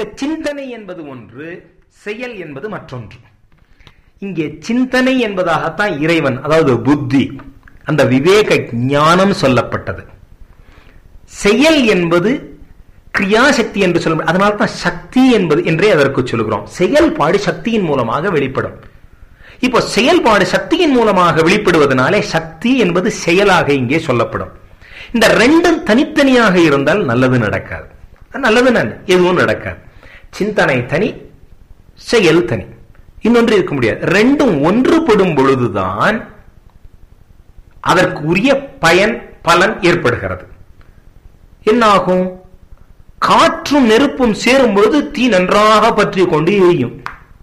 இந்த சிந்தனை என்பது ஒன்று செயல் என்பது மற்றொன்று இங்கே சிந்தனை என்பதாகத்தான் இறைவன் அதாவது புத்தி அந்த விவேக ஞானம் சொல்லப்பட்டது செயல் என்பது கிரியாசக்தி என்று சொல்ல அதனால தான் சக்தி என்பது என்றே அதற்கு சொல்கிறோம் செயல்பாடு சக்தியின் மூலமாக வெளிப்படும் இப்போ செயல்பாடு சக்தியின் மூலமாக வெளிப்படுவதனாலே சக்தி என்பது செயலாக இங்கே சொல்லப்படும் இந்த ரெண்டும் தனித்தனியாக இருந்தால் நல்லது நடக்காது நல்லது நான் எதுவும் நடக்காது சிந்தனை தனி செயல் தனி இன்னொன்று இருக்க முடியாது ரெண்டும் ஒன்றுபடும் பொழுதுதான் அதற்கு உரிய பயன் பலன் ஏற்படுகிறது என்னாகும் காற்றும் நெருப்பும் சேரும் பொழுது தீ நன்றாக பற்றி கொண்டு எரியும்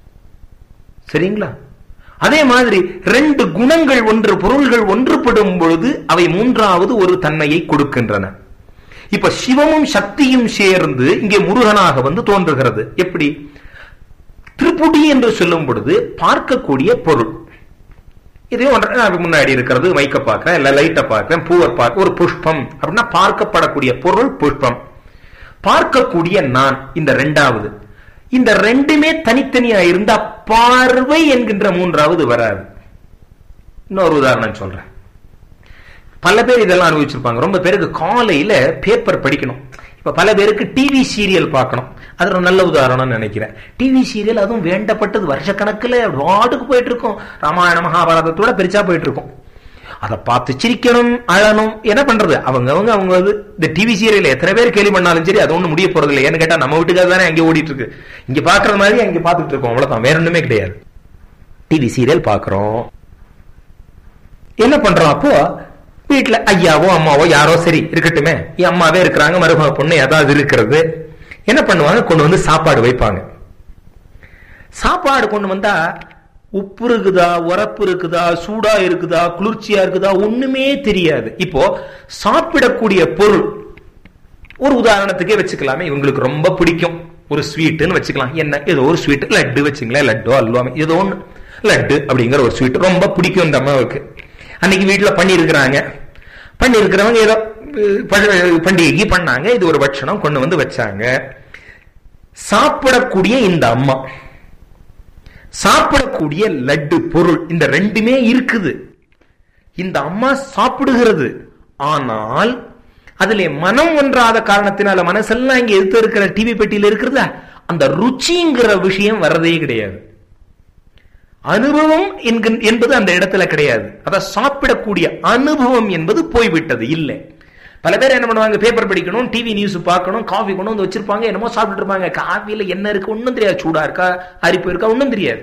சரிங்களா அதே மாதிரி ரெண்டு குணங்கள் ஒன்று பொருள்கள் ஒன்றுபடும் பொழுது அவை மூன்றாவது ஒரு தன்மையை கொடுக்கின்றன இப்ப சிவமும் சக்தியும் சேர்ந்து இங்கே முருகனாக வந்து தோன்றுகிறது எப்படி திருப்புடி என்று சொல்லும் பொழுது பார்க்கக்கூடிய பொருள் இதையும் ஒன்று முன்னாடி இருக்கிறது மைக்க பார்க்கிறேன் இல்ல லைட்டை பார்க்கிறேன் பூவை பார்க்க ஒரு புஷ்பம் அப்படின்னா பார்க்கப்படக்கூடிய பொருள் புஷ்பம் பார்க்கக்கூடிய நான் இந்த ரெண்டாவது இந்த ரெண்டுமே தனித்தனியா இருந்தா பார்வை என்கின்ற மூன்றாவது வராது இன்னொரு உதாரணம் சொல்றேன் பல பேர் இதெல்லாம் அனுபவிச்சிருப்பாங்க ரொம்ப பேருக்கு காலையில பேப்பர் படிக்கணும் இப்ப பல பேருக்கு டிவி சீரியல் பார்க்கணும் அது ஒரு நல்ல உதாரணம் நினைக்கிறேன் டிவி சீரியல் அதுவும் வேண்டப்பட்டது வருஷக்கணக்கில் வாட்டுக்கு போயிட்டு இருக்கும் ராமாயண மகாபாரதத்தோட பெருசா போயிட்டு இருக்கும் அதை பார்த்து சிரிக்கணும் அழணும் என்ன பண்றது அவங்க அவங்க அவங்க இந்த டிவி சீரியல் எத்தனை பேர் கேள்வி பண்ணாலும் சரி அது ஒண்ணு முடிய போறது இல்லை ஏன்னு கேட்டா நம்ம வீட்டுக்காக தானே அங்கே ஓடிட்டு இருக்கு இங்க பாக்குற மாதிரி அங்க பாத்துட்டு இருக்கோம் அவ்வளவுதான் வேற ஒண்ணுமே கிடையாது டிவி சீரியல் பாக்குறோம் என்ன பண்றோம் அப்போ வீட்டுல ஐயாவோ அம்மாவோ யாரோ சரி இருக்கட்டுமே என் அம்மாவே இருக்கிறாங்க மருமக பொண்ணு ஏதாவது இருக்கிறது என்ன பண்ணுவாங்க கொண்டு வந்து சாப்பாடு வைப்பாங்க சாப்பாடு கொண்டு வந்தா உப்பு இருக்குதா உரப்பு இருக்குதா சூடா இருக்குதா குளிர்ச்சியா இருக்குதா ஒண்ணுமே தெரியாது இப்போ சாப்பிடக்கூடிய பொருள் ஒரு உதாரணத்துக்கே வச்சுக்கலாமே இவங்களுக்கு ரொம்ப பிடிக்கும் ஒரு ஸ்வீட்டுன்னு வச்சுக்கலாம் என்ன ஏதோ ஒரு ஸ்வீட் லட்டு வச்சுங்களேன் லட்டோ அல்வா ஏதோ ஒன்று லட்டு அப்படிங்கிற ஒரு ஸ்வீட் ரொம்ப பிடிக்கும் இந்த அம்மாவுக்கு அன்னைக்கு வீட்டில் பண்ணியிருக்கிறாங்க பண்ணியிருக்கிறவங்க ஏதோ பண்டிகைக்கு பண்ணாங்க இது ஒரு பட்சணம் கொண்டு வந்து வச்சாங்க சாப்பிடக்கூடிய இந்த அம்மா சாப்பிடக்கூடிய லட்டு பொருள் இந்த ரெண்டுமே இருக்குது இந்த அம்மா சாப்பிடுகிறது ஆனால் அதுல மனம் ஒன்றாத காரணத்தினால மனசெல்லாம் இங்க எடுத்து இருக்கிற டிவி பெட்டியில இருக்கிறதா அந்த ருச்சிங்கிற விஷயம் வர்றதே கிடையாது அனுபவம் என்பது அந்த இடத்துல கிடையாது அத சாப்பிடக்கூடிய அனுபவம் என்பது போய்விட்டது இல்லை பல பேர் என்ன பண்ணுவாங்க பேப்பர் படிக்கணும் டிவி நியூஸ் பார்க்கணும் காஃபி கொண்டு வந்து வச்சிருப்பாங்க என்னமோ சாப்பிட்டு இருப்பாங்க காஃபியில என்ன இருக்கு ஒன்றும் தெரியாது சூடா இருக்கா அரிப்பு இருக்கா ஒன்றும் தெரியாது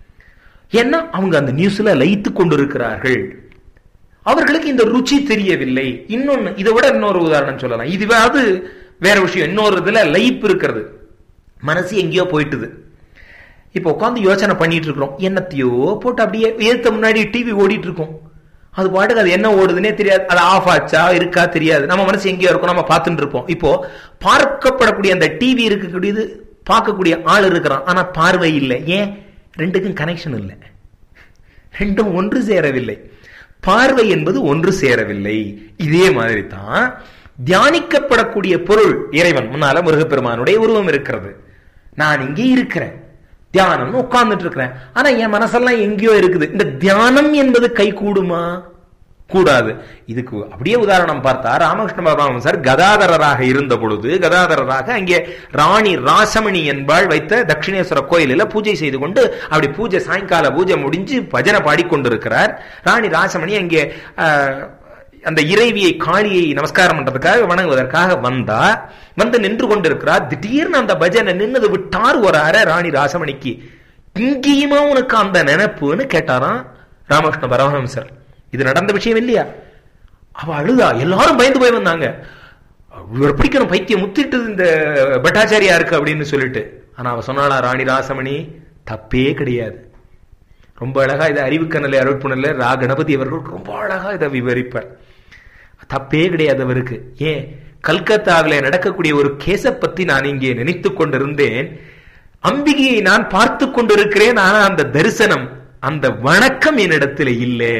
ஏன்னா அவங்க அந்த நியூஸ்ல லைத்து கொண்டிருக்கிறார்கள் அவர்களுக்கு இந்த ருச்சி தெரியவில்லை இன்னொன்னு இதை விட இன்னொரு உதாரணம் சொல்லலாம் இதுவாவது வேற விஷயம் இன்னொரு இதுல லைப் இருக்கிறது மனசு எங்கேயோ போயிட்டுது இப்போ உட்காந்து யோசனை பண்ணிட்டு இருக்கிறோம் என்னத்தையோ போட்டு அப்படியே ஏத்த முன்னாடி டிவி ஓடிட்டு இருக்கோம் அது பாட்டுக்கு அது என்ன ஓடுதுன்னே தெரியாது அது ஆஃப் ஆச்சா இருக்கா தெரியாது நம்ம மனசு எங்கேயோ இருக்கும் நம்ம பார்த்துட்டு இருப்போம் இப்போ பார்க்கப்படக்கூடிய அந்த டிவி இருக்கக்கூடியது பார்க்கக்கூடிய ஆள் இருக்கிறான் ஆனா பார்வை இல்லை ஏன் ரெண்டுக்கும் கனெக்ஷன் இல்லை ரெண்டும் ஒன்று சேரவில்லை பார்வை என்பது ஒன்று சேரவில்லை இதே மாதிரி தான் தியானிக்கப்படக்கூடிய பொருள் இறைவன் முன்னால முருகப்பெருமானுடைய உருவம் இருக்கிறது நான் இங்கே இருக்கிறேன் தியானம்னு உட்கார்ந்துட்டு இருக்கிறேன் ஆனா என் மனசெல்லாம் எங்கேயோ இருக்குது இந்த தியானம் என்பது கை கூடுமா கூடாது இதுக்கு அப்படியே உதாரணம் பார்த்தா ராமகிருஷ்ண பரமஹம்சர் கதாதரராக இருந்த பொழுது கதாதரராக அங்கே ராணி ராசமணி என்பாள் வைத்த தட்சிணேஸ்வர கோயிலில் பூஜை செய்து கொண்டு அப்படி பூஜை சாயங்கால பூஜை முடிஞ்சு பஜனை பாடிக்கொண்டிருக்கிறார் ராணி ராசமணி அங்கே அந்த இறைவியை காளியை நமஸ்காரம் பண்றதுக்காக வணங்குவதற்காக வந்தா வந்து நின்று கொண்டிருக்கிறார் திடீர்னு அந்த பஜனை நின்னது விட்டார் ஒரு அரை ராணி ராசமணிக்கு இங்கேயுமா உனக்கு அந்த நினைப்புன்னு கேட்டாராம் ராமகிருஷ்ண பரமஹம்சர் இது நடந்த விஷயம் இல்லையா அவ அழுதா எல்லாரும் பயந்து போய் வந்தாங்க இவர் பிடிக்கணும் பைத்தியம் முத்திட்டு இந்த பட்டாச்சாரியா இருக்கு அப்படின்னு சொல்லிட்டு ஆனா அவ சொன்னாளா ராணி ராசமணி தப்பே கிடையாது ரொம்ப அழகா இதை அறிவுக்கணலை அருட்புணர்ல ரா கணபதி அவர்கள் ரொம்ப அழகா இதை விவரிப்பார் தப்பே கிடையாது அவருக்கு ஏன் கல்கத்தாவில் நடக்கக்கூடிய ஒரு கேச பத்தி நான் இங்கே நினைத்து கொண்டிருந்தேன் அம்பிகையை நான் பார்த்து கொண்டிருக்கிறேன் ஆனா அந்த தரிசனம் அந்த வணக்கம் என்னிடத்துல இல்லை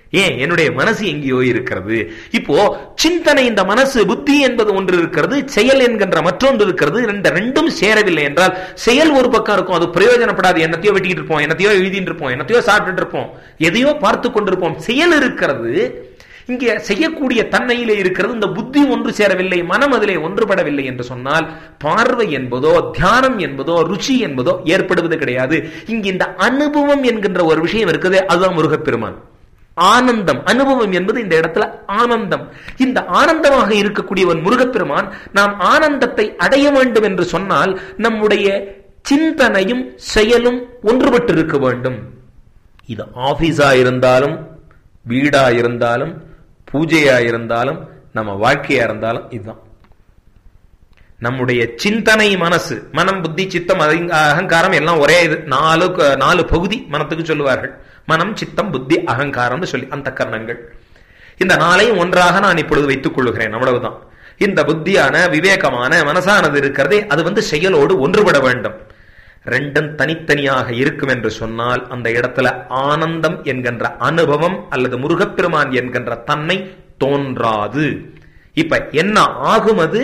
ஏன் என்னுடைய மனசு எங்கேயோ இருக்கிறது இப்போ சிந்தனை இந்த மனசு புத்தி என்பது ஒன்று இருக்கிறது செயல் என்கின்ற மற்றொன்று இருக்கிறது இந்த ரெண்டும் சேரவில்லை என்றால் செயல் ஒரு பக்கம் இருக்கும் அது பிரயோஜனப்படாது என்னத்தையோ வெட்டிட்டு இருப்போம் என்னத்தையோ எழுதிட்டு இருப்போம் என்னத்தையோ சாப்பிட்டுட்டு இருப்போம் எதையோ பார்த்து கொண்டிருப்போம் செயல் இருக்கிறது இங்கே செய்யக்கூடிய தன்மையிலே இருக்கிறது இந்த புத்தி ஒன்று சேரவில்லை மனம் அதிலே ஒன்றுபடவில்லை என்று சொன்னால் பார்வை என்பதோ தியானம் என்பதோ ருச்சி என்பதோ ஏற்படுவது கிடையாது இங்கு இந்த அனுபவம் என்கின்ற ஒரு விஷயம் இருக்குது அதுதான் முருகப்பெருமான் ஆனந்தம் அனுபவம் என்பது இந்த இடத்துல ஆனந்தம் இந்த ஆனந்தமாக இருக்கக்கூடியவன் முருகப்பெருமான் நாம் ஆனந்தத்தை அடைய வேண்டும் என்று சொன்னால் நம்முடைய சிந்தனையும் செயலும் ஒன்றுபட்டு இருக்க வேண்டும் இது ஆபீஸா இருந்தாலும் வீடா இருந்தாலும் பூஜையா இருந்தாலும் நம்ம வாழ்க்கையா இருந்தாலும் இதுதான் நம்முடைய சிந்தனை மனசு மனம் புத்தி சித்தம் அகங்காரம் எல்லாம் ஒரே இது நாலு நாலு பகுதி மனத்துக்கு சொல்லுவார்கள் மனம் சித்தம் புத்தி அகங்காரம்னு சொல்லி அந்த கரணங்கள் இந்த நாளையும் ஒன்றாக நான் இப்பொழுது வைத்துக் கொள்ளுகிறேன் அவ்வளவுதான் இந்த புத்தியான விவேகமான மனசானது இருக்கிறதே அது வந்து செயலோடு ஒன்றுபட வேண்டும் ரெண்டும் தனித்தனியாக இருக்கும் என்று சொன்னால் அந்த இடத்துல ஆனந்தம் என்கின்ற அனுபவம் அல்லது முருகப்பெருமான் என்கின்ற தன்மை தோன்றாது இப்ப என்ன ஆகும் அது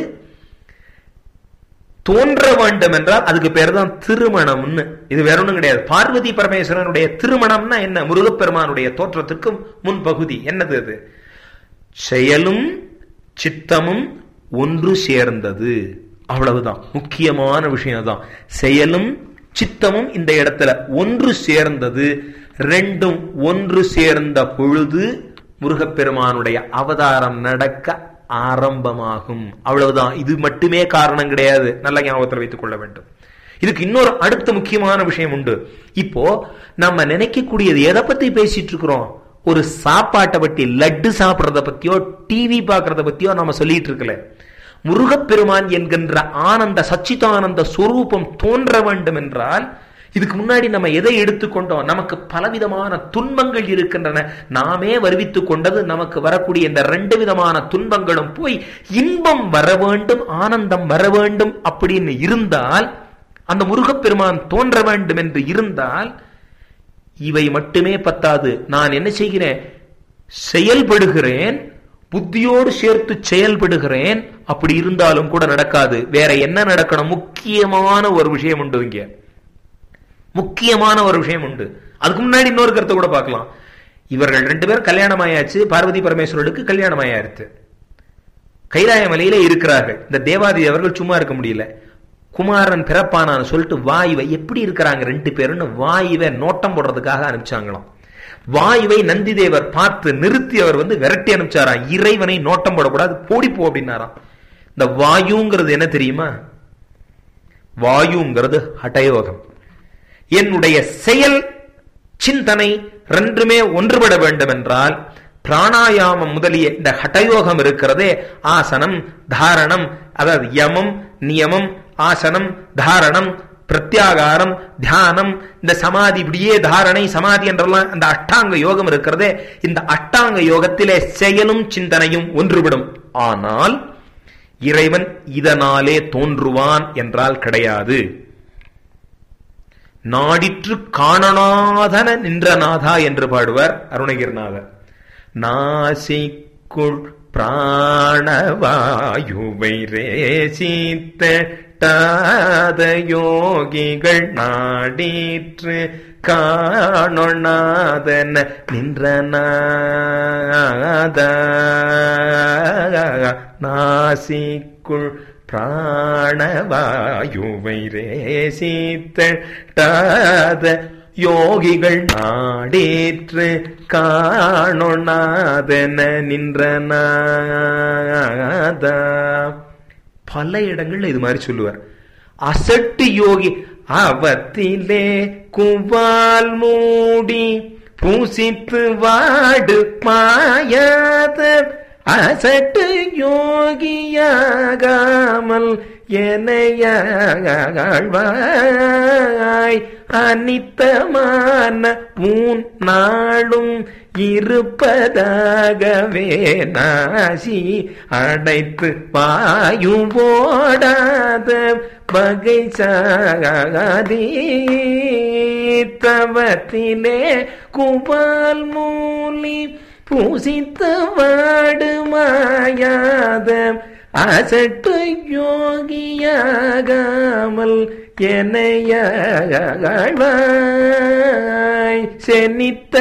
தோன்ற வேண்டும் என்றால் அதுக்கு பேர் தான் திருமணம்னு இது வேற ஒண்ணும் கிடையாது பார்வதி பரமேஸ்வரனுடைய திருமணம்னா என்ன முருகப்பெருமானுடைய தோற்றத்துக்கு முன்பகுதி என்னது அது செயலும் சித்தமும் ஒன்று சேர்ந்தது அவ்வளவுதான் முக்கியமான விஷயம் தான் செயலும் சித்தமும் இந்த இடத்துல ஒன்று சேர்ந்தது ரெண்டும் ஒன்று சேர்ந்த பொழுது முருகப்பெருமானுடைய அவதாரம் நடக்க ஆரம்பமாகும் அவ்வளவுதான் இது மட்டுமே காரணம் கிடையாது நல்ல ஞாபகத்தில் வைத்துக் கொள்ள வேண்டும் இதுக்கு இன்னொரு அடுத்த முக்கியமான விஷயம் உண்டு இப்போ நம்ம நினைக்கக்கூடியது எதை பத்தி பேசிட்டு இருக்கிறோம் ஒரு சாப்பாட்டை பத்தி லட்டு சாப்பிட்றத பத்தியோ டிவி பார்க்கறத பத்தியோ நம்ம சொல்லிட்டு இருக்கல முருகப்பெருமான் என்கின்ற ஆனந்த சச்சிதானந்த சொரூபம் தோன்ற வேண்டும் என்றால் இதுக்கு முன்னாடி நம்ம எதை எடுத்துக்கொண்டோம் நமக்கு பலவிதமான துன்பங்கள் இருக்கின்றன நாமே வருவித்துக் கொண்டது நமக்கு வரக்கூடிய இந்த ரெண்டு விதமான துன்பங்களும் போய் இன்பம் வர வேண்டும் ஆனந்தம் வர வேண்டும் அப்படின்னு இருந்தால் அந்த முருகப்பெருமான் தோன்ற வேண்டும் என்று இருந்தால் இவை மட்டுமே பத்தாது நான் என்ன செய்கிறேன் செயல்படுகிறேன் புத்தியோடு சேர்த்து செயல்படுகிறேன் அப்படி இருந்தாலும் கூட நடக்காது வேற என்ன நடக்கணும் முக்கியமான ஒரு விஷயம் உண்டு இங்க முக்கியமான ஒரு விஷயம் உண்டு அதுக்கு முன்னாடி இன்னொரு கருத்தை கூட பார்க்கலாம் இவர்கள் ரெண்டு பேரும் கல்யாணம் ஆயாச்சு பார்வதி பரமேஸ்வரனுக்கு கல்யாணம் ஆயாச்சு கைலாய மலையில இருக்கிறார்கள் இந்த தேவாதி அவர்கள் சும்மா இருக்க முடியல குமாரன் பிறப்பானான்னு சொல்லிட்டு வாயுவை எப்படி இருக்கிறாங்க ரெண்டு பேருன்னு வாயுவை நோட்டம் போடுறதுக்காக அனுப்பிச்சாங்களாம் வாயுவை நந்தி தேவர் பார்த்து நிறுத்தி அவர் வந்து விரட்டி அனுப்பிச்சாராம் இறைவனை நோட்டம் போடக்கூடாது போடிப்போ அப்படின்னாராம் இந்த வாயுங்கிறது என்ன தெரியுமா வாயுங்கிறது ஹட்டயோகம் என்னுடைய செயல் சிந்தனை ரெண்டுமே ஒன்றுபட வேண்டும் என்றால் பிராணாயாமம் முதலிய இந்த ஹட்டயோகம் இருக்கிறதே ஆசனம் தாரணம் அதாவது யமம் நியமம் ஆசனம் தாரணம் பிரத்யாகாரம் தியானம் இந்த சமாதி இப்படியே தாரணை சமாதி என்றெல்லாம் அந்த அஷ்டாங்க யோகம் இருக்கிறதே இந்த அஷ்டாங்க யோகத்திலே செயலும் சிந்தனையும் ஒன்றுபடும் ஆனால் இறைவன் இதனாலே தோன்றுவான் என்றால் கிடையாது நாடிற்று காணனாதன நின்றநாதா என்று பாடுவார் அருணகிரிநாதர் நாசிக்குள் பிராணவாயுவை ரேசித்த டாத யோகிகள் நாடிற்று காணொணாதன நின்றநாத நாசிக்குள் பிராணவாயுவை ரேசித்த டாத யோகிகள் நாடேற்று காணொணாதன நின்றநாத பல இடங்கள்ல இது மாதிரி சொல்லுவார் அசட்டு யோகி அவத்திலே குவால் மூடி பூசித்து வாடு மாயாத அசட்டு யோகியாகாமல் எனையாழ்வாய் அனித்தமான பூன் நாளும் இருப்பதாகவே நாசி அடைத்து பாயும் போடாத பகை சாதீத்தவத்திலே குபால் மூலி பூசித்து வாடு மாயாத அசட்டு யோகியாகாமல் என்னையாழ்வாய் சென்னித்த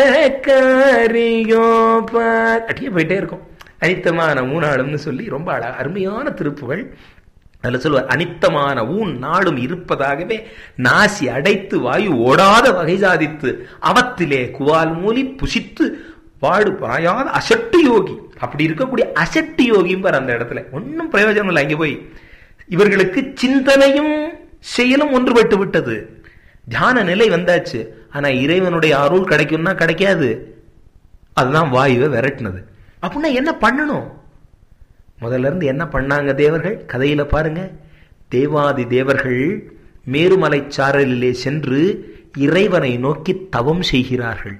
காரியோ பார் அப்படியே போயிட்டே இருக்கும் அனித்தமான ஊனாளும்னு சொல்லி ரொம்ப அழ அருமையான திருப்புகள் அதில் சொல்லுவார் அனித்தமான ஊன் நாளும் இருப்பதாகவே நாசி அடைத்து வாயு ஓடாத வகை சாதித்து அவத்திலே குவால் மூலி புசித்து வாடு பாயாத அசட்டு யோகி அப்படி இருக்கக்கூடிய அசட்டு யோகிம்பார் அந்த இடத்துல ஒன்றும் பிரயோஜனம் இல்லை அங்கே போய் இவர்களுக்கு சிந்தனையும் செயலும் ஒன்றுபட்டு விட்டது தியான நிலை வந்தாச்சு ஆனா இறைவனுடைய அருள் கிடைக்கும்னா கிடைக்காது அதுதான் வாயுவை விரட்டினது அப்படின்னா என்ன பண்ணணும் முதல்ல இருந்து என்ன பண்ணாங்க தேவர்கள் கதையில பாருங்க தேவாதி தேவர்கள் மேருமலை சாரலிலே சென்று இறைவனை நோக்கி தவம் செய்கிறார்கள்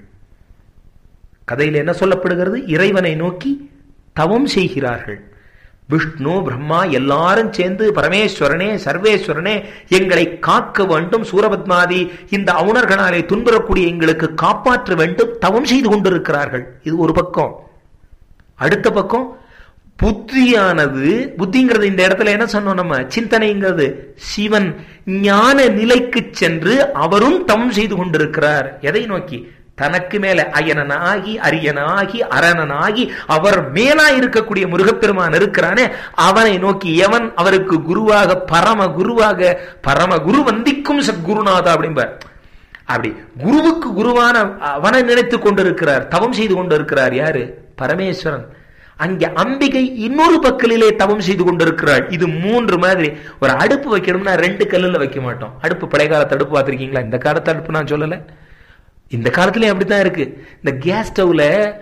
கதையில் என்ன சொல்லப்படுகிறது இறைவனை நோக்கி தவம் செய்கிறார்கள் விஷ்ணு பிரம்மா எல்லாரும் சேர்ந்து பரமேஸ்வரனே சர்வேஸ்வரனே எங்களை காக்க வேண்டும் சூரபத்மாதி இந்த அவுணர்களாலே துன்புறக்கூடிய எங்களுக்கு காப்பாற்ற வேண்டும் தவம் செய்து கொண்டிருக்கிறார்கள் இது ஒரு பக்கம் அடுத்த பக்கம் புத்தியானது புத்திங்கிறது இந்த இடத்துல என்ன சொன்னோம் நம்ம சிந்தனைங்கிறது சிவன் ஞான நிலைக்கு சென்று அவரும் தவம் செய்து கொண்டிருக்கிறார் எதை நோக்கி தனக்கு மேல அயனனாகி அரியனாகி அரணனாகி அவர் மேலா இருக்கக்கூடிய முருகப்பெருமான் இருக்கிறானே அவனை நோக்கி எவன் அவருக்கு குருவாக பரம குருவாக பரம குரு வந்திக்கும் சத்குருநாதா அப்படிம்பார் அப்படி குருவுக்கு குருவான அவனை நினைத்து கொண்டிருக்கிறார் தவம் செய்து கொண்டிருக்கிறார் யாரு பரமேஸ்வரன் அங்கே அம்பிகை இன்னொரு பக்கலிலே தவம் செய்து கொண்டிருக்கிறாள் இது மூன்று மாதிரி ஒரு அடுப்பு வைக்கணும்னா ரெண்டு கல்லுல வைக்க மாட்டோம் அடுப்பு பழைய காலத்து அடுப்பு பார்த்திருக்கீங்களா இந்த காலத்து அடுப்பு நான் சொல்லலை இந்த காலத்துலயும் அப்படித்தான் இருக்கு இந்த கேஸ் ஸ்டவ்ல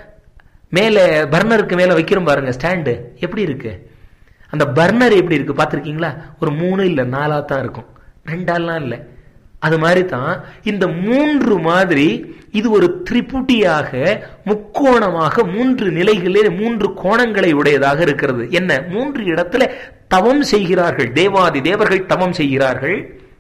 மேல பர்னருக்கு மேல வைக்கிறோம் பாருங்க ஸ்டாண்டு எப்படி இருக்கு அந்த பர்னர் எப்படி இருக்கு பார்த்துருக்கீங்களா ஒரு மூணு இல்ல நாலா தான் இருக்கும் ரெண்டாலாம் இல்லை அது மாதிரி தான் இந்த மூன்று மாதிரி இது ஒரு திரிபுட்டியாக முக்கோணமாக மூன்று நிலைகளில் மூன்று கோணங்களை உடையதாக இருக்கிறது என்ன மூன்று இடத்துல தவம் செய்கிறார்கள் தேவாதி தேவர்கள் தவம் செய்கிறார்கள்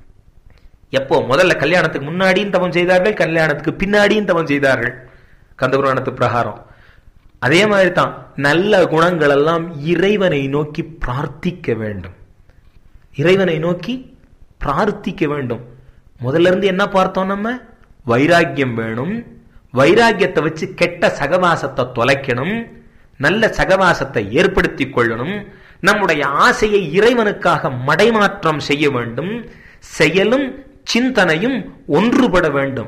எப்போ முதல்ல கல்யாணத்துக்கு முன்னாடியும் தவம் செய்தார்கள் கல்யாணத்துக்கு பின்னாடியும் தவம் செய்தார்கள் கந்தபுராணத்து பிரகாரம் அதே மாதிரி தான் நல்ல குணங்கள் எல்லாம் இறைவனை நோக்கி பிரார்த்திக்க வேண்டும் இறைவனை நோக்கி பிரார்த்திக்க வேண்டும் முதல்ல இருந்து என்ன பார்த்தோம் நம்ம வைராக்கியம் வேணும் வைராக்கியத்தை வச்சு கெட்ட சகவாசத்தை தொலைக்கணும் நல்ல சகவாசத்தை ஏற்படுத்தி கொள்ளணும் நம்முடைய ஆசையை இறைவனுக்காக மடைமாற்றம் செய்ய வேண்டும் செயலும் சிந்தனையும் ஒன்றுபட வேண்டும்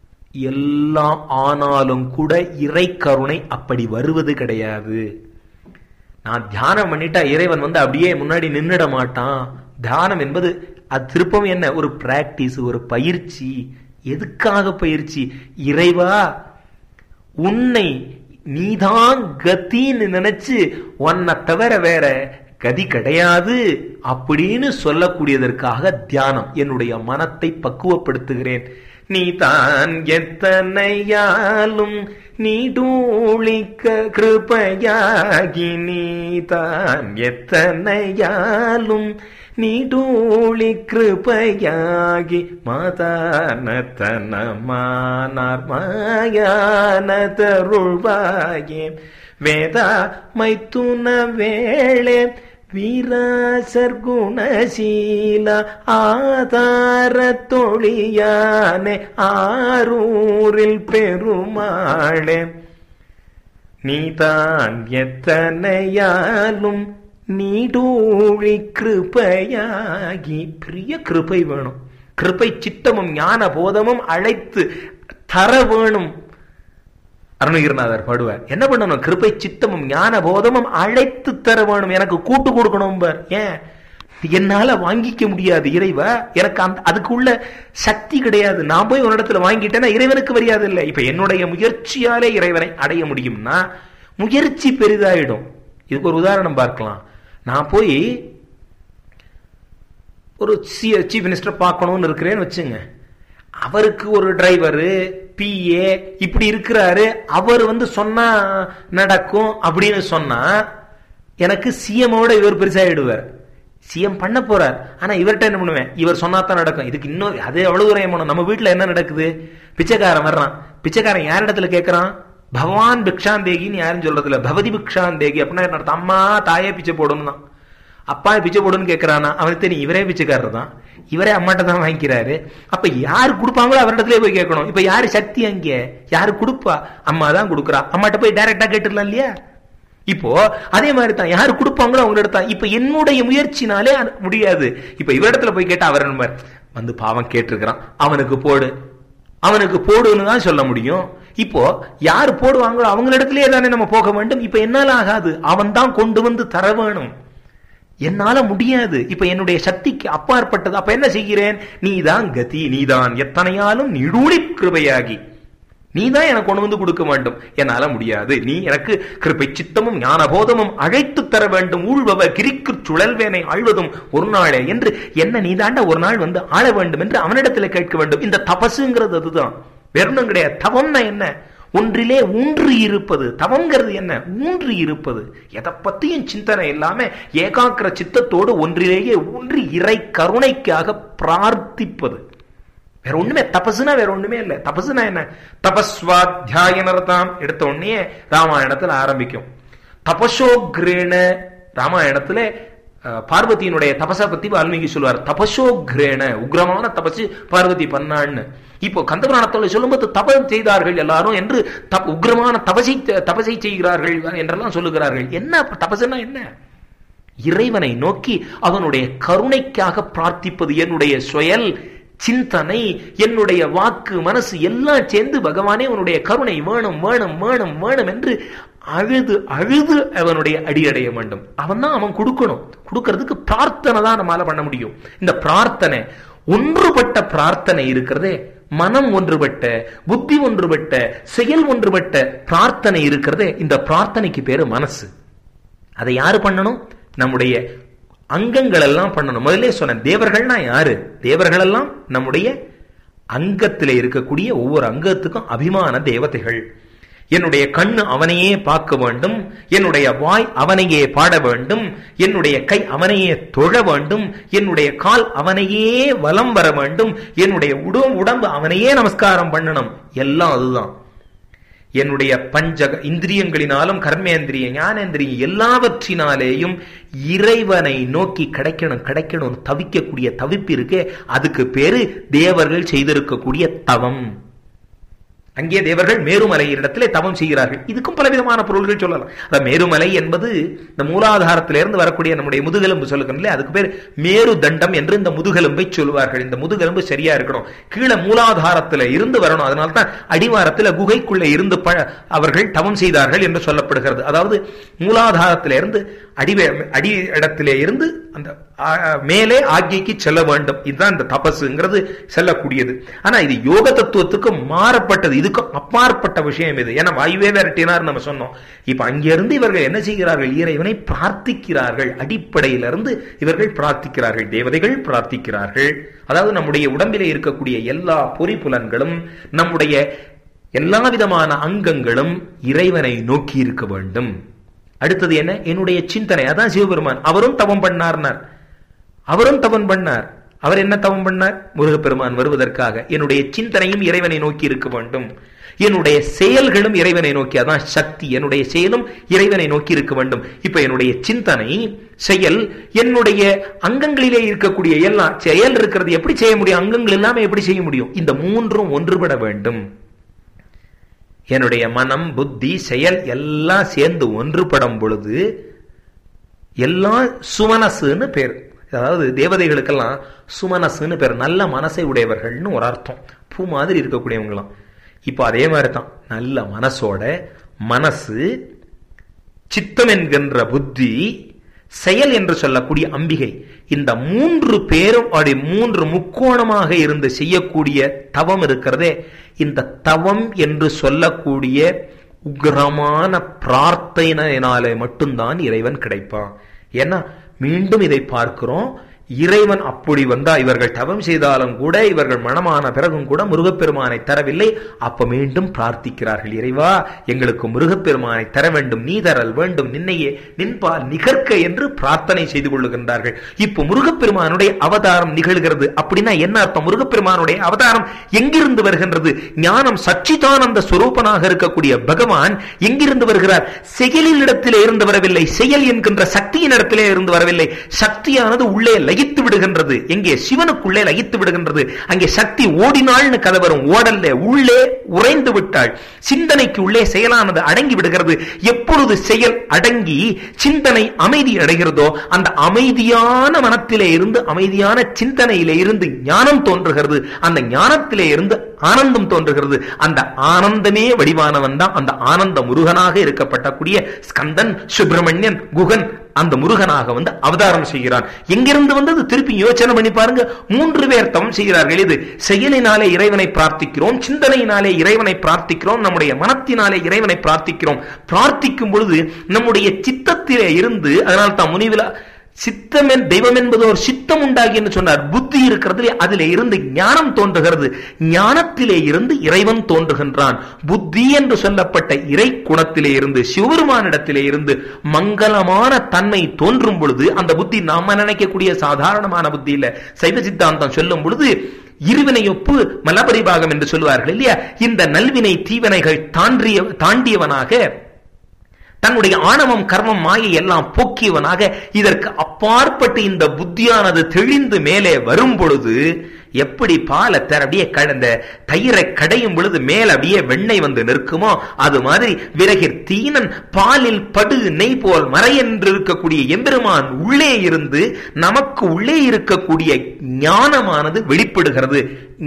எல்லாம் ஆனாலும் கூட இறை கருணை அப்படி வருவது கிடையாது நான் தியானம் பண்ணிட்டா இறைவன் வந்து அப்படியே முன்னாடி நின்றுட மாட்டான் தியானம் என்பது அது திருப்பம் என்ன ஒரு பிராக்டிஸ் ஒரு பயிற்சி எதுக்காக பயிற்சி இறைவா உன்னை நீதான் கத்தின்னு நினைச்சு உன்னை தவிர வேற கதி கிடையாது அப்படின்னு சொல்லக்கூடியதற்காக தியானம் என்னுடைய மனத்தை பக்குவப்படுத்துகிறேன் நீ தான் எத்தனையாலும் நீடூழிக்க கிருபையாகி நீ தான் எத்தனையாலும் நீடூழி கிருபையாகி மாதானத்தனமானார் மாயானதருள்வாயே வேதா மைத்துன வேளே வீராசர் குணசீல ஆதார தொழியானே ஆரூரில் பெருமாளே நீதான் எத்தனையாலும் நீடூழி கிருபையாகி பெரிய கிருபை வேணும் கிருபை சித்தமும் ஞான போதமும் அழைத்து தர வேணும் அருணகிரிநாதர் பாடுவார் என்ன பண்ணணும் கிருபை சித்தமும் ஞான போதமும் அழைத்து தர வேணும் எனக்கு கூட்டு கொடுக்கணும் பார் ஏன் என்னால வாங்கிக்க முடியாது இறைவா எனக்கு அந்த அதுக்குள்ள சக்தி கிடையாது நான் போய் ஒரு இடத்துல வாங்கிட்டேன்னா இறைவனுக்கு மரியாதை இல்லை இப்ப என்னுடைய முயற்சியாலே இறைவனை அடைய முடியும்னா முயற்சி பெரிதாயிடும் இதுக்கு ஒரு உதாரணம் பார்க்கலாம் நான் போய் ஒரு சீஃப் மினிஸ்டர் பார்க்கணும்னு இருக்கிறேன்னு வச்சுங்க அவருக்கு ஒரு டிரைவரு பிஏ இப்படி இருக்கிறாரு அவர் வந்து சொன்னா நடக்கும் அப்படின்னு சொன்னா எனக்கு சிஎமோட இவர் பெருசாயிடுவார் சிஎம் பண்ண போறார் ஆனா இவர்கிட்ட என்ன பண்ணுவேன் இவர் சொன்னா தான் நடக்கும் இதுக்கு இன்னும் அது எவ்வளவு தூரம் ஏமாணும் நம்ம வீட்டுல என்ன நடக்குது பிச்சைக்காரன் வர்றான் பிச்சைக்காரன் யார் இடத்துல கேட்கறான் பகவான் பிக்ஷாந்தேகின்னு யாரும் சொல்றது இல்ல பவதி பிக்ஷாந்தேகி அப்படின்னா என்ன அர்த்தம் அம்மா தாயே பிச்சை போடணும் தான் அப்பா பிச்சை போடுன்னு கேட்கறானா அவனுக்கு தெரியும் இவரே பிச்சைக்காரர் தான் இவரே அம்மாட்ட தான் வாங்கிக்கிறாரு அப்ப யாரு கொடுப்பாங்களோ அவரிடத்துல போய் கேட்கணும் இப்ப யாரு சக்தி அங்கே யாரு கொடுப்பா அம்மா தான் கொடுக்குறா அம்மாட்ட போய் டைரக்டா கேட்டுடலாம் இல்லையா இப்போ அதே மாதிரி தான் யாரு கொடுப்பாங்களோ அவங்க தான் இப்ப என்னுடைய முயற்சினாலே அது முடியாது இப்ப இவரிடத்துல போய் கேட்டா அவர் என்ன வந்து பாவம் கேட்டிருக்கிறான் அவனுக்கு போடு அவனுக்கு போடுன்னு தான் சொல்ல முடியும் இப்போ யார் போடுவாங்களோ அவங்களிடத்திலே தானே நம்ம போக வேண்டும் இப்ப என்னால ஆகாது அவன் தான் கொண்டு வந்து தர வேணும் என்னால முடியாது இப்ப என்னுடைய சக்திக்கு அப்பாற்பட்டது அப்ப என்ன செய்கிறேன் நீதான் கதி நீதான் எத்தனையாலும் நிடூழி கிருபையாகி நீ தான் எனக்கு கொண்டு வந்து கொடுக்க வேண்டும் என்னால முடியாது நீ எனக்கு கிருப்பை சித்தமும் ஞானபோதமும் அழைத்து தர வேண்டும் ஊழ்பவ கிரிக்கு சுழல்வேனை ஆழ்வதும் ஒரு நாளே என்று என்ன நீ தாண்ட ஒரு நாள் வந்து ஆள வேண்டும் என்று அவனிடத்துல கேட்க வேண்டும் இந்த தபசுங்கிறது அதுதான் வெறும் கிடையாது தவம்னா என்ன ஒன்றிலே ஊன்றி இருப்பது தவங்கிறது என்ன ஊன்றி இருப்பது எதை பத்தியும் சிந்தனை இல்லாம ஏகாக்கிர சித்தத்தோடு ஒன்றிலேயே ஊன்றி இறை கருணைக்காக பிரார்த்திப்பது வேற ஒண்ணுமே தபசுனா வேற ஒண்ணுமே இல்ல தபசுனா என்ன தபஸ்வாத்தியாயனர்தாம் எடுத்த உடனே ராமாயணத்துல ஆரம்பிக்கும் தபசோக்ரேண ராமாயணத்துல பார்வதியினுடைய தபசை பத்தி வால்மீகி சொல்லுவார் தபசோக்ரேண உக்ரமான தபசு பார்வதி பண்ணான்னு இப்போ கந்தபுராணத்தோட சொல்லும்போது தபம் செய்தார்கள் எல்லாரும் என்று உக்ரமான தபசை தபசை செய்கிறார்கள் என்றெல்லாம் சொல்லுகிறார்கள் என்ன தபசுனா என்ன இறைவனை நோக்கி அவனுடைய கருணைக்காக பிரார்த்திப்பது என்னுடைய செயல் சிந்தனை என்னுடைய வாக்கு மனசு எல்லாம் சேர்ந்து பகவானே உன்னுடைய கருணை வேணும் வேணும் வேணும் வேணும் என்று அழுது அழுது அவனுடைய அடியடைய வேண்டும் அவன் தான் அவன் கொடுக்கணும் கொடுக்கறதுக்கு பிரார்த்தனை தான் நம்மளால பண்ண முடியும் இந்த பிரார்த்தனை ஒன்றுபட்ட பிரார்த்தனை இருக்கிறதே மனம் ஒன்றுபட்ட புத்தி ஒன்றுபட்ட செயல் ஒன்றுபட்ட பிரார்த்தனை இருக்கிறதே இந்த பிரார்த்தனைக்கு பேரு மனசு அதை யாரு பண்ணணும் நம்முடைய அங்கங்கள் எல்லாம் பண்ணணும் முதலே சொன்ன தேவர்கள்னா யாரு தேவர்கள் எல்லாம் நம்முடைய அங்கத்தில் இருக்கக்கூடிய ஒவ்வொரு அங்கத்துக்கும் அபிமான தேவதைகள் என்னுடைய கண்ணு அவனையே பார்க்க வேண்டும் என்னுடைய வாய் அவனையே பாட வேண்டும் என்னுடைய கை அவனையே தொழ வேண்டும் என்னுடைய கால் அவனையே வலம் வர வேண்டும் என்னுடைய உடம்பு உடம்பு அவனையே நமஸ்காரம் பண்ணணும் எல்லாம் அதுதான் என்னுடைய பஞ்ச இந்திரியங்களினாலும் கர்மேந்திரிய ஞானேந்திரியம் எல்லாவற்றினாலேயும் இறைவனை நோக்கி கிடைக்கணும் கிடைக்கணும் தவிக்கக்கூடிய தவிப்பு இருக்கே அதுக்கு பேரு தேவர்கள் செய்திருக்கக்கூடிய தவம் அங்கே தேவர்கள் மேருமலை இடத்திலே தவம் செய்கிறார்கள் இதுக்கும் பலவிதமான பொருள்கள் சொல்லலாம் அந்த மேருமலை என்பது இந்த மூலாதாரத்திலிருந்து வரக்கூடிய நம்முடைய முதுகெலும்பு சொல்லுகிறோம் அதுக்கு பேர் மேரு தண்டம் என்று இந்த முதுகெலும்பை சொல்வார்கள் இந்த முதுகெலும்பு சரியா இருக்கணும் கீழே மூலாதாரத்துல இருந்து வரணும் அதனால தான் அடிவாரத்துல குகைக்குள்ள இருந்து அவர்கள் தவம் செய்தார்கள் என்று சொல்லப்படுகிறது அதாவது மூலாதாரத்தில இருந்து அடிவே அடி இடத்திலே இருந்து அந்த மேலே ஆக்கிக்கு செல்ல வேண்டும் இதுதான் இந்த தபசுங்கிறது செல்லக்கூடியது ஆனா இது யோக தத்துவத்துக்கு மாறப்பட்டது இதுக்கும் அப்பாற்பட்ட விஷயம் இது ஏன்னா வாயுவே விரட்டினார் நம்ம சொன்னோம் இப்ப அங்கிருந்து இவர்கள் என்ன செய்கிறார்கள் இறைவனை பிரார்த்திக்கிறார்கள் அடிப்படையிலிருந்து இவர்கள் பிரார்த்திக்கிறார்கள் தேவதைகள் பிரார்த்திக்கிறார்கள் அதாவது நம்முடைய உடம்பிலே இருக்கக்கூடிய எல்லா பொறிப்புலன்களும் நம்முடைய எல்லா விதமான அங்கங்களும் இறைவனை நோக்கி இருக்க வேண்டும் அடுத்தது என்ன என்னுடைய சிந்தனை அதான் சிவபெருமான் அவரும் தவம் பண்ணார்னார் அவரும் தவம் பண்ணார் அவர் என்ன தவம் பண்ணார் முருகப்பெருமான் வருவதற்காக என்னுடைய சிந்தனையும் இறைவனை நோக்கி இருக்க வேண்டும் என்னுடைய செயல்களும் இறைவனை நோக்கி அதான் சக்தி என்னுடைய செயலும் இறைவனை நோக்கி இருக்க வேண்டும் இப்ப என்னுடைய சிந்தனை செயல் என்னுடைய அங்கங்களிலே இருக்கக்கூடிய எல்லாம் செயல் இருக்கிறது எப்படி செய்ய முடியும் அங்கங்கள் எல்லாமே எப்படி செய்ய முடியும் இந்த மூன்றும் ஒன்றுபட வேண்டும் என்னுடைய மனம் புத்தி செயல் எல்லாம் சேர்ந்து ஒன்றுபடும் பொழுது எல்லாம் சுமனசுன்னு பேர் அதாவது தேவதைகளுக்கெல்லாம் சுமனசுன்னு பேர் நல்ல மனசை உடையவர்கள்னு ஒரு அர்த்தம் பூ மாதிரி இருக்கக்கூடியவங்களாம் இப்போ அதே மாதிரி தான் நல்ல மனசோட மனசு சித்தம் என்கின்ற புத்தி செயல் என்று சொல்லக்கூடிய அம்பிகை இந்த மூன்று பேரும் அப்படி மூன்று முக்கோணமாக இருந்து செய்யக்கூடிய தவம் இருக்கிறதே இந்த தவம் என்று சொல்லக்கூடிய உக்ரமான பிரார்த்தனையினாலே மட்டும்தான் இறைவன் கிடைப்பான் ஏன்னா மீண்டும் இதை பார்க்கிறோம் இறைவன் அப்படி வந்தா இவர்கள் தவம் செய்தாலும் கூட இவர்கள் மனமான பிறகும் கூட முருகப்பெருமானை தரவில்லை அப்ப மீண்டும் பிரார்த்திக்கிறார்கள் இறைவா எங்களுக்கு முருகப்பெருமானை தர வேண்டும் நீ தரல் வேண்டும் நின்னையே நின்பால் நிகர்க்க என்று பிரார்த்தனை செய்து கொள்ளுகின்றார்கள் இப்போ முருகப்பெருமானுடைய அவதாரம் நிகழ்கிறது அப்படின்னா என்ன அர்த்தம் முருகப்பெருமானுடைய அவதாரம் எங்கிருந்து வருகின்றது ஞானம் சச்சிதானந்த சுரூபனாக இருக்கக்கூடிய பகவான் எங்கிருந்து வருகிறார் செயலில் இடத்திலே இருந்து வரவில்லை செயல் என்கின்ற சக்தியின் இடத்திலே இருந்து வரவில்லை சக்தியானது உள்ளே லயித்து விடுகின்றது எங்கே சிவனுக்குள்ளே லயித்து விடுகின்றது அங்கே சக்தி ஓடினாள்னு கதை வரும் ஓடல்ல உள்ளே உறைந்து விட்டாள் சிந்தனைக்கு உள்ளே செயலானது அடங்கி விடுகிறது எப்பொழுது செயல் அடங்கி சிந்தனை அமைதி அடைகிறதோ அந்த அமைதியான மனத்திலே இருந்து அமைதியான சிந்தனையிலே இருந்து ஞானம் தோன்றுகிறது அந்த ஞானத்திலே இருந்து ஆனந்தம் தோன்றுகிறது அந்த ஆனந்தமே வடிவானவன் தான் அந்த ஆனந்த முருகனாக இருக்கப்பட்டக்கூடிய ஸ்கந்தன் சுப்பிரமணியன் குகன் அந்த முருகனாக வந்து அவதாரம் செய்கிறான் எங்கிருந்து வந்தது திருப்பி யோசனை பண்ணி பாருங்க மூன்று பேர் தவம் செய்கிறார்கள் இது செயலினாலே இறைவனை பிரார்த்திக்கிறோம் சிந்தனையினாலே இறைவனை பிரார்த்திக்கிறோம் நம்முடைய மனத்தினாலே இறைவனை பிரார்த்திக்கிறோம் பிரார்த்திக்கும் பொழுது நம்முடைய சித்தத்திலே இருந்து அதனால் தான் முனிவிலா சித்தம் தெய்வம் என்பது ஒரு சித்தம் உண்டாகி என்று சொன்னார் புத்தி இருக்கிறது அதிலே இருந்து ஞானம் தோன்றுகிறது ஞானத்திலே இருந்து இறைவன் தோன்றுகின்றான் புத்தி என்று சொல்லப்பட்ட இறை குணத்திலே இருந்து சிவபெருமானிடத்திலே இருந்து மங்களமான தன்மை தோன்றும் பொழுது அந்த புத்தி நாம நினைக்கக்கூடிய சாதாரணமான புத்தி இல்ல சைவ சித்தாந்தம் சொல்லும் பொழுது இருவினையொப்பு மலபரிபாகம் என்று சொல்லுவார்கள் இல்லையா இந்த நல்வினை தீவினைகள் தாண்டிய தாண்டியவனாக தன்னுடைய ஆணவம் கர்மம் மாயை எல்லாம் போக்கியவனாக இதற்கு அப்பாற்பட்டு இந்த புத்தியானது தெளிந்து மேலே வரும் பொழுது எப்படி பாலை தர அப்படியே கடந்த தயிரை கடையும் பொழுது மேல அப்படியே வெண்ணெய் வந்து நிற்குமோ அது மாதிரி விறகிற் தீனன் பாலில் படு நெய் போல் மறையென்று இருக்கக்கூடிய எம்பெருமான் உள்ளே இருந்து நமக்கு உள்ளே இருக்கக்கூடிய ஞானமானது வெளிப்படுகிறது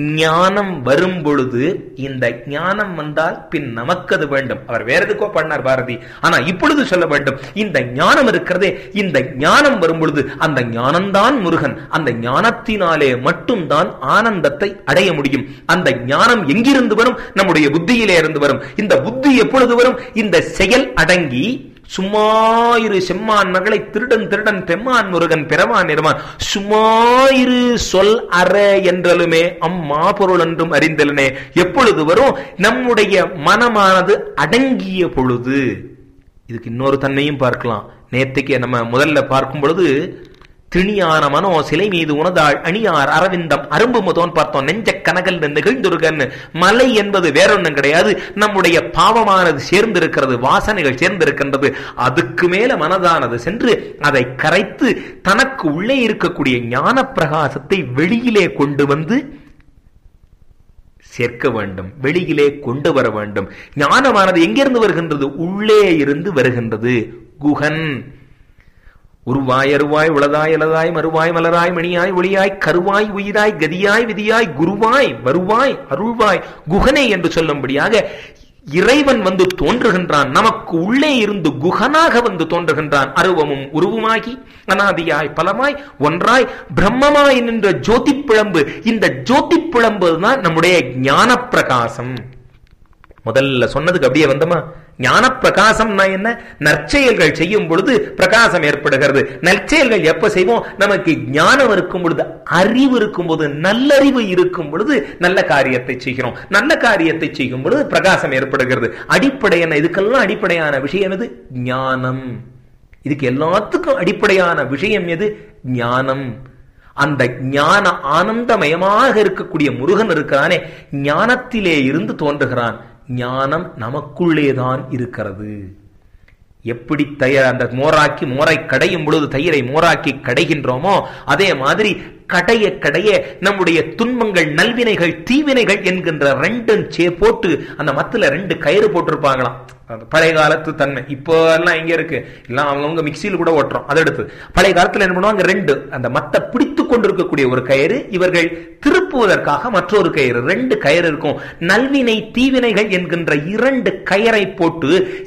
ஞானம் வரும் பொழுது இந்த ஞானம் வந்தால் பின் நமக்கு அது வேண்டும் அவர் வேற எதுக்கோ பண்ணார் பாரதி ஆனா இப்பொழுது சொல்ல வேண்டும் இந்த ஞானம் இருக்கிறதே இந்த ஞானம் வரும் பொழுது அந்த ஞானம்தான் முருகன் அந்த ஞானத்தினாலே மட்டும்தான் ஆனந்தத்தை அடைய முடியும் அந்த ஞானம் எங்கிருந்து வரும் நம்முடைய புத்தியிலே இருந்து வரும் இந்த புத்தி எப்பொழுது வரும் இந்த செயல் அடங்கி சும்மாயிரு செம்மான் மகளை திருடன் திருடன் தெம்மான் முருகன் பிறவான் இருமான் சும்மாயிரு சொல் அற என்றலுமே அம்மா பொருள் என்றும் அறிந்தலனே எப்பொழுது வரும் நம்முடைய மனமானது அடங்கிய பொழுது இதுக்கு இன்னொரு தன்மையும் பார்க்கலாம் நேற்றுக்கு நம்ம முதல்ல பார்க்கும் பொழுது திணியான மனோ சிலை மீது உனதாள் அணியார் அரவிந்தம் அரும்பு முதோன் பார்த்தோம் நெஞ்ச கனகல் நிகழ்ந்துருகன் மலை என்பது வேறொன்னும் கிடையாது நம்முடைய பாவமானது சேர்ந்திருக்கிறது வாசனைகள் சேர்ந்திருக்கின்றது அதுக்கு மேல மனதானது சென்று அதை கரைத்து தனக்கு உள்ளே இருக்கக்கூடிய ஞான பிரகாசத்தை வெளியிலே கொண்டு வந்து சேர்க்க வேண்டும் வெளியிலே கொண்டு வர வேண்டும் ஞானமானது எங்கிருந்து வருகின்றது உள்ளே இருந்து வருகின்றது குகன் உருவாய் அருவாய் உளதாய் இலதாய் மறுவாய் மலராய் மணியாய் ஒளியாய் கருவாய் உயிராய் கதியாய் விதியாய் குருவாய் வருவாய் அருள்வாய் குகனே என்று சொல்லும்படியாக இறைவன் வந்து தோன்றுகின்றான் நமக்கு உள்ளே இருந்து குகனாக வந்து தோன்றுகின்றான் அருவமும் உருவமாகி அனாதியாய் பலமாய் ஒன்றாய் பிரம்மமாய் நின்ற ஜோதி பிழம்பு இந்த ஜோதி பிழம்பு தான் நம்முடைய ஞான பிரகாசம் முதல்ல சொன்னதுக்கு அப்படியே வந்தோமா ஞான பிரகாசம்னா என்ன நற்செயல்கள் செய்யும் பொழுது பிரகாசம் ஏற்படுகிறது நற்செயல்கள் எப்ப செய்வோம் நமக்கு ஞானம் இருக்கும் பொழுது அறிவு இருக்கும் போது நல்லறிவு இருக்கும் பொழுது நல்ல காரியத்தை செய்கிறோம் நல்ல காரியத்தை செய்யும் பொழுது பிரகாசம் ஏற்படுகிறது அடிப்படையான இதுக்கெல்லாம் அடிப்படையான விஷயம் எது ஞானம் இதுக்கு எல்லாத்துக்கும் அடிப்படையான விஷயம் எது ஞானம் அந்த ஞான ஆனந்தமயமாக இருக்கக்கூடிய முருகன் இருக்கிறானே ஞானத்திலே இருந்து தோன்றுகிறான் ஞானம் நமக்குள்ளேதான் இருக்கிறது எப்படி தயிர் அந்த மோராக்கி மோரை கடையும் பொழுது தயிரை மோராக்கி கடைகின்றோமோ அதே மாதிரி கடைய கடைய நம்முடைய துன்பங்கள் நல்வினைகள் தீவினைகள் என்கின்ற ரெண்டும் சே போட்டு அந்த மத்துல ரெண்டு கயிறு போட்டிருப்பாங்களாம் பழைய காலத்து தன்மை இப்போ எல்லாம் எங்க இருக்கு எல்லாம் அவங்கவுங்க மிக்சியில் கூட ஓட்டுறோம் அதை எடுத்து பழைய காலத்துல என்ன பண்ணுவாங்க ரெண்டு அந்த மத்த பிடித்து கொண்டிருக்கக்கூடிய ஒரு கயிறு இவர்கள் திருப்புவதற்காக மற்றொரு கயிறு ரெண்டு கயிறு இருக்கும் நல்வினை தீவினைகள் என்கின்ற இரண்டு கயரை போட்டு இந்த மத்த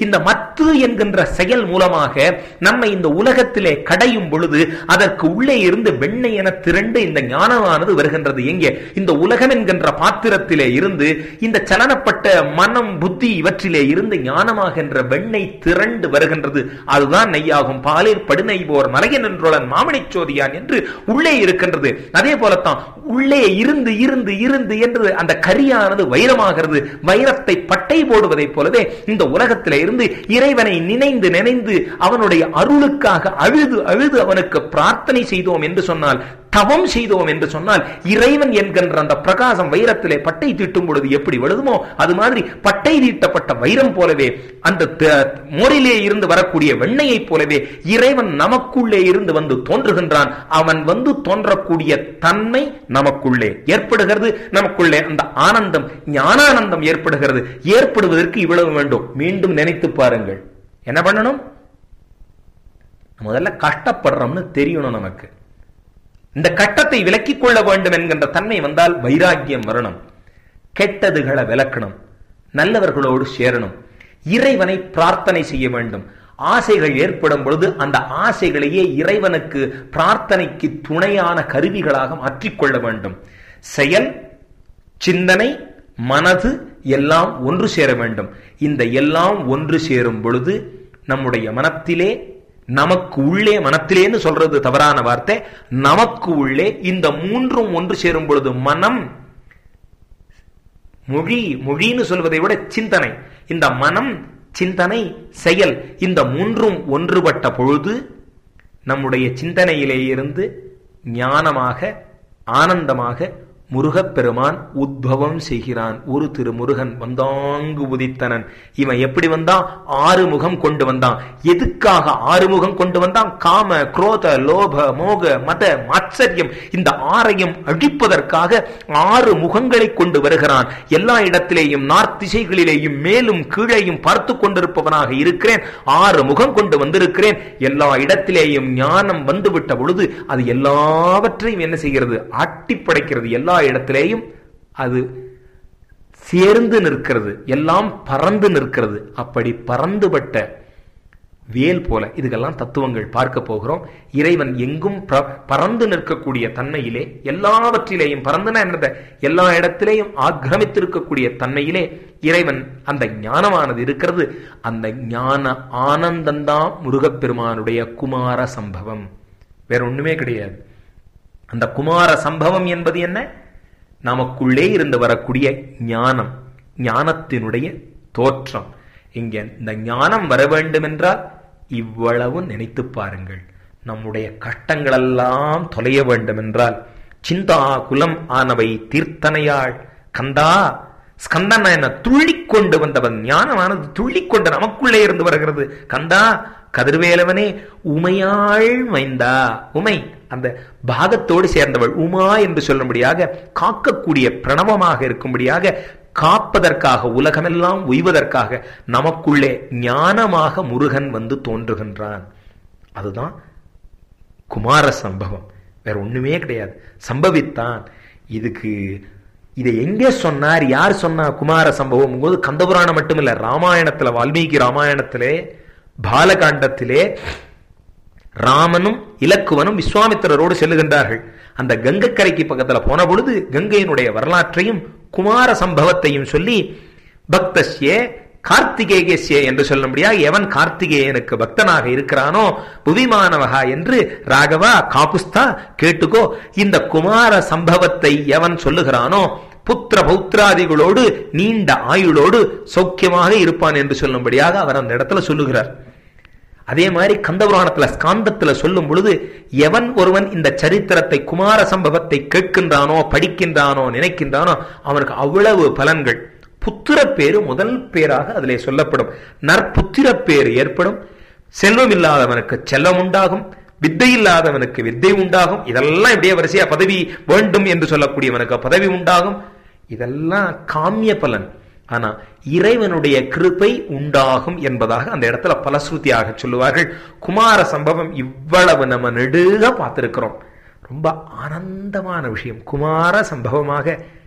அத்து என்கின்ற செயல் மூலமாக நம்மை இந்த உலகத்திலே கடையும் பொழுது அதற்கு உள்ளே இருந்து வெண்ணெய் என திரண்டு இந்த ஞானமானது வருகின்றது எங்கே இந்த உலகம் என்கின்ற பாத்திரத்திலே இருந்து இந்த சலனப்பட்ட மனம் புத்தி இவற்றிலே இருந்து ஞானமாகின்ற வெண்ணெய் திரண்டு வருகின்றது அதுதான் நெய்யாகும் பாலில் படுநெய் போர் மலையன் என்றோழன் மாமணிச் சோதியான் என்று உள்ளே இருக்கின்றது அதே போலத்தான் உள்ளே இருந்து இருந்து இருந்து என்று அந்த கரியானது வைரமாகிறது வைரத்தை பட்டை போடுவதைப் போலவே இந்த உலகத்திலே இருந்து இறைவனை நினைந்து நினைந்து அவனுடைய அருளுக்காக அழுது அழுது அவனுக்கு பிரார்த்தனை செய்தோம் என்று சொன்னால் தவம் செய்தோம் என்று சொன்னால் இறைவன் என்கின்ற அந்த பிரகாசம் வைரத்திலே பட்டை தீட்டும் பொழுது எப்படி விழுதுமோ அது மாதிரி பட்டை தீட்டப்பட்ட வைரம் போலவே அந்த மோரிலே இருந்து வரக்கூடிய வெண்ணையைப் போலவே இறைவன் நமக்குள்ளே இருந்து வந்து தோன்றுகின்றான் அவன் வந்து தோன்றக்கூடிய தன்மை நமக்குள்ளே ஏற்படுகிறது நமக்குள்ளே அந்த ஆனந்தம் ஞானானந்தம் ஏற்படுகிறது ஏற்படுவதற்கு இவ்வளவு வேண்டும் மீண்டும் நினைத்து பாருங்கள் என்ன பண்ணணும் முதல்ல கஷ்டப்படுறோம்னு தெரியணும் நமக்கு இந்த கட்டத்தை விலக்கிக் கொள்ள வேண்டும் என்கின்ற தன்மை வந்தால் வைராக்கியம் வரணும் கெட்டதுகளை விளக்கணும் நல்லவர்களோடு சேரணும் இறைவனை பிரார்த்தனை செய்ய வேண்டும் ஆசைகள் ஏற்படும் பொழுது அந்த ஆசைகளையே இறைவனுக்கு பிரார்த்தனைக்கு துணையான கருவிகளாக மாற்றிக்கொள்ள வேண்டும் செயல் சிந்தனை மனது எல்லாம் ஒன்று சேர வேண்டும் இந்த எல்லாம் ஒன்று சேரும் பொழுது நம்முடைய மனத்திலே நமக்கு உள்ளே மனத்திலேன்னு சொல்றது தவறான வார்த்தை நமக்கு உள்ளே இந்த மூன்றும் ஒன்று சேரும் பொழுது மனம் மொழி மொழின்னு சொல்வதை விட சிந்தனை இந்த மனம் சிந்தனை செயல் இந்த மூன்றும் ஒன்றுபட்ட பொழுது நம்முடைய சிந்தனையிலே இருந்து ஞானமாக ஆனந்தமாக முருகப்பெருமான் உத்பவம் செய்கிறான் ஒரு திரு முருகன் வந்தாங்கு உதித்தனன் இவன் எப்படி வந்தான் ஆறு முகம் கொண்டு வந்தான் எதுக்காக ஆறு முகம் கொண்டு வந்தான் காம குரோத லோப மோக மத மாச்சரியம் இந்த ஆறையும் அழிப்பதற்காக ஆறு முகங்களை கொண்டு வருகிறான் எல்லா இடத்திலேயும் நார்த் திசைகளிலேயும் மேலும் கீழேயும் பார்த்து கொண்டிருப்பவனாக இருக்கிறேன் ஆறு முகம் கொண்டு வந்திருக்கிறேன் எல்லா இடத்திலேயும் ஞானம் வந்துவிட்ட பொழுது அது எல்லாவற்றையும் என்ன செய்கிறது ஆட்டி படைக்கிறது எல்லா இடத்திலேயும் அது சேர்ந்து நிற்கிறது எல்லாம் பறந்து நிற்கிறது அப்படி பறந்துபட்ட வேல் போல இதுக்கெல்லாம் தத்துவங்கள் பார்க்க போகிறோம் இறைவன் எங்கும் பறந்து நிற்கக்கூடிய தன்மையிலே எல்லாவற்றிலேயும் பறந்துனா என்னத எல்லா இடத்திலேயும் ஆக்கிரமித்திருக்கக்கூடிய தன்மையிலே இறைவன் அந்த ஞானமானது இருக்கிறது அந்த ஞான ஆனந்தந்தான் முருகப்பெருமானுடைய குமார சம்பவம் வேற ஒண்ணுமே கிடையாது அந்த குமார சம்பவம் என்பது என்ன நமக்குள்ளே இருந்து வரக்கூடிய ஞானம் ஞானத்தினுடைய தோற்றம் இங்க இந்த ஞானம் வர வேண்டும் என்றால் இவ்வளவு நினைத்து பாருங்கள் நம்முடைய கஷ்டங்களெல்லாம் தொலைய வேண்டும் என்றால் சிந்தா குலம் ஆனவை தீர்த்தனையாள் கந்தா ஸ்கந்தன் என்ன துள்ளிக்கொண்டு வந்தவன் ஞானமானது துள்ளிக்கொண்டு நமக்குள்ளே இருந்து வருகிறது கந்தா கதிர்வேலவனே உமையாள் மைந்தா உமை அந்த பாகத்தோடு சேர்ந்தவள் உமா என்று சொல்லும்படியாக காக்கக்கூடிய பிரணவமாக இருக்கும்படியாக காப்பதற்காக உலகமெல்லாம் உய்வதற்காக நமக்குள்ளே ஞானமாக முருகன் வந்து தோன்றுகின்றான் அதுதான் குமார சம்பவம் வேற ஒண்ணுமே கிடையாது சம்பவித்தான் இதுக்கு இதை எங்கே சொன்னார் யார் சொன்னா குமார சம்பவம் போது கந்தபுராணம் மட்டுமில்ல ராமாயணத்துல வால்மீகி ராமாயணத்திலே பாலகாண்டத்திலே ராமனும் இலக்குவனும் விஸ்வாமித்திரரோடு செல்லுகின்றார்கள் அந்த கங்கக்கரைக்கு பக்கத்துல போன பொழுது கங்கையினுடைய வரலாற்றையும் குமார சம்பவத்தையும் சொல்லி பக்தஸ்ய கார்த்திகேயஸ்ய என்று சொல்லும்படியா எவன் கார்த்திகேயனுக்கு பக்தனாக இருக்கிறானோ புவிமானவகா என்று ராகவா காப்புஸ்தா கேட்டுக்கோ இந்த குமார சம்பவத்தை எவன் சொல்லுகிறானோ புத்திர பௌத்திராதிகளோடு நீண்ட ஆயுளோடு சௌக்கியமாக இருப்பான் என்று சொல்லும்படியாக அவர் அந்த இடத்துல சொல்லுகிறார் அதே மாதிரி கந்தபுராணத்துல ஸ்காந்தத்துல சொல்லும் பொழுது எவன் ஒருவன் இந்த சரித்திரத்தை குமார சம்பவத்தை கேட்கின்றானோ படிக்கின்றானோ நினைக்கின்றானோ அவனுக்கு அவ்வளவு பலன்கள் புத்திர பேரு முதல் பேராக அதிலே சொல்லப்படும் நற்புத்திர பேரு ஏற்படும் செல்வம் இல்லாதவனுக்கு செல்வம் உண்டாகும் வித்தை இல்லாதவனுக்கு வித்தை உண்டாகும் இதெல்லாம் இப்படியே வரிசையா பதவி வேண்டும் என்று சொல்லக்கூடியவனுக்கு பதவி உண்டாகும் இதெல்லாம் காமிய பலன் ஆனா இறைவனுடைய கிருப்பை உண்டாகும் என்பதாக அந்த இடத்துல பலஸ்ருதியாக சொல்லுவார்கள் குமார சம்பவம் இவ்வளவு நம்ம நெடுக பார்த்திருக்கிறோம் ரொம்ப ஆனந்தமான விஷயம் குமார சம்பவமாக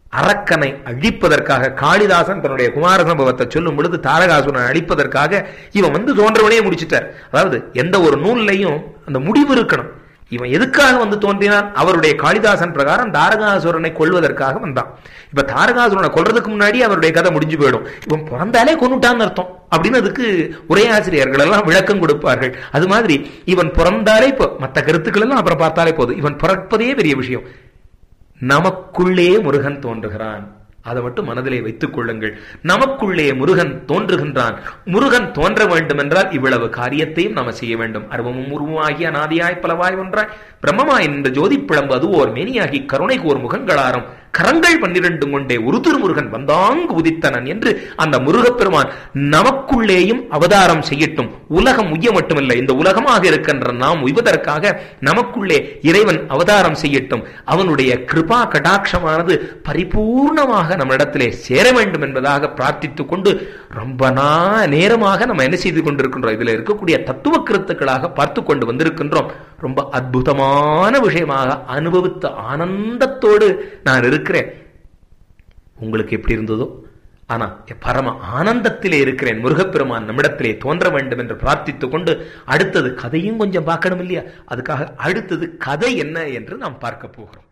அரக்கனை அழிப்பதற்காக காளிதாசன் தன்னுடைய குமார சம்பவத்தை சொல்லும் பொழுது தாரகாசுரனை அழிப்பதற்காக இவன் வந்து தோன்றவனே முடிச்சிட்டார் அதாவது எந்த ஒரு நூல்லையும் அந்த முடிவு இருக்கணும் இவன் எதுக்காக வந்து தோன்றினான் அவருடைய காளிதாசன் பிரகாரம் தாரகாசுரனை கொள்வதற்காக வந்தான் இப்ப தாரகாசுரனை கொல்றதுக்கு முன்னாடி அவருடைய கதை முடிஞ்சு போயிடும் இவன் பிறந்தாலே கொண்டுட்டான்னு அர்த்தம் அப்படின்னு அதுக்கு உரையாசிரியர்கள் எல்லாம் விளக்கம் கொடுப்பார்கள் அது மாதிரி இவன் பிறந்தாலே இப்போ மற்ற கருத்துக்கள் எல்லாம் அப்புறம் பார்த்தாலே போதும் இவன் பிறப்பதே பெரிய விஷயம் நமக்குள்ளே முருகன் தோன்றுகிறான் அதை மட்டும் மனதிலே வைத்துக் கொள்ளுங்கள் நமக்குள்ளே முருகன் தோன்றுகின்றான் முருகன் தோன்ற வேண்டும் என்றால் இவ்வளவு காரியத்தையும் நாம செய்ய வேண்டும் அருவமும் உருவமாகி அனாதியாய் பலவாய் ஒன்றாய் பிரம்மமாய் இந்த ஜோதி பிளம்பு அது ஓர் மேனியாகி கருணை கோர் முகங்களாரும் கரங்கள் பன்னிரண்டும் கொண்டே ஒரு திருமுருகன் வந்தாங்கு உதித்தனன் என்று அந்த முருகப்பெருமான் நமக்குள்ளேயும் அவதாரம் செய்யட்டும் உலகம் உய்ய மட்டுமில்லை இந்த உலகமாக இருக்கின்ற நாம் உய்வதற்காக நமக்குள்ளே இறைவன் அவதாரம் செய்யட்டும் அவனுடைய கிருபா கடாட்சமானது பரிபூர்ணமாக நம்மிடத்திலே சேர வேண்டும் என்பதாக பிரார்த்தித்துக் கொண்டு ரொம்ப நா நேரமாக நம்ம என்ன செய்து கொண்டிருக்கின்றோம் இதுல இருக்கக்கூடிய தத்துவ கருத்துக்களாக பார்த்து கொண்டு வந்திருக்கின்றோம் ரொம்ப அற்புதமான விஷயமாக அனுபவித்த ஆனந்தத்தோடு நான் இருக்கிறேன் உங்களுக்கு எப்படி இருந்ததோ ஆனா பரம ஆனந்தத்திலே இருக்கிறேன் முருகப்பெருமான் நம்மிடத்திலே தோன்ற வேண்டும் என்று பிரார்த்தித்துக் கொண்டு அடுத்தது கதையும் கொஞ்சம் பார்க்கணும் இல்லையா அதுக்காக அடுத்தது கதை என்ன என்று நாம் பார்க்க போகிறோம்